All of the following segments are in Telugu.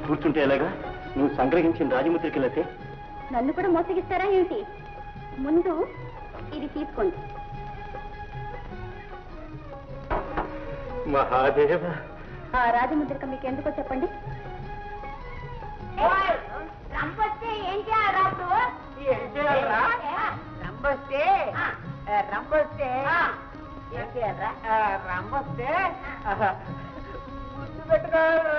కూర్చుంటే ఎలాగా నువ్వు సంగ్రహించిన రాజముద్రికలతే నన్ను కూడా మోసగిస్తారా ఏమిటి ముందు ఇది తీసుకోండి మహాదేవ ఆ రాజముద్రిక మీకు ఎందుకో చెప్పండి రంపొస్తే ఏం చేయాలి ఏం చేయాలరా రంబొస్తే రంబొస్తే ఏం చేయాలరా రంబొస్తే గుర్తు పెట్టుకోవాలరా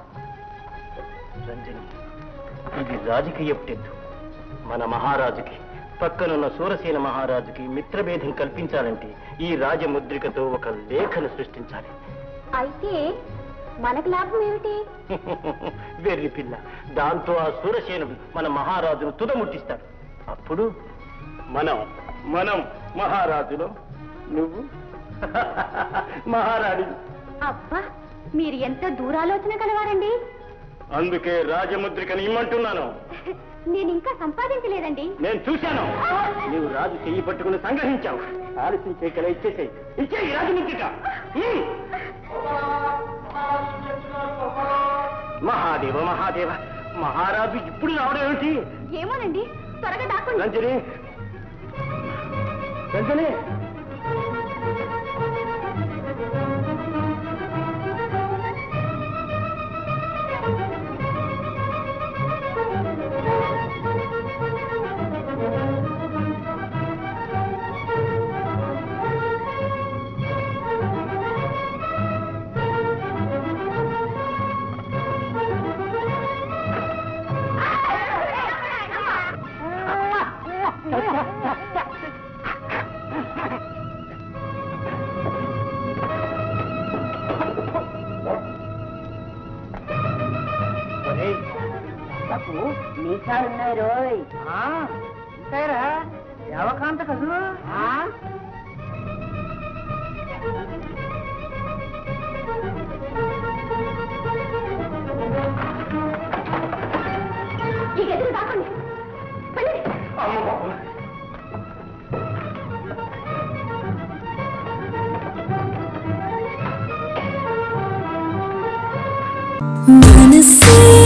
రంజని ఇది రాజకీయ టెద్దు మన మహారాజుకి పక్కనున్న సూరసేన మహారాజుకి మిత్రభేదం కల్పించాలంటే ఈ రాజముద్రికతో ఒక లేఖను సృష్టించాలి అయితే మనకు లాభం ఏమిటి వెర్రి పిల్ల దాంతో ఆ సూరసేనుడు మన మహారాజును తుదముట్టిస్తాడు అప్పుడు మనం మనం మహారాజులో నువ్వు మహారాణి అబ్బా మీరు ఎంత దూరాలోచన కలవారండి అందుకే రాజముద్రికను ఇమ్మంటున్నాను నేను ఇంకా సంపాదించలేదండి నేను చూశాను నీవు రాజు చెయ్యి పట్టుకుని సంగ్రహించావు ఆలస్యం చేయగల ఇచ్చేసేయి ఇచ్చేయి రాజముద్రిక ఉమ్. మహాదేవ మహాదేవ మహారాజు ఇప్పుడు రావడం ఏమిటి ఏమోనండి త్వరగా దాక్కోండి రంజని రంజని నాకు మీసాలున్నాయి రోయ్ ఉంటాయిరా దేవకాంత కదూ ఈ గదిలో దాక్కోండి వెళ్ళండి. మనసే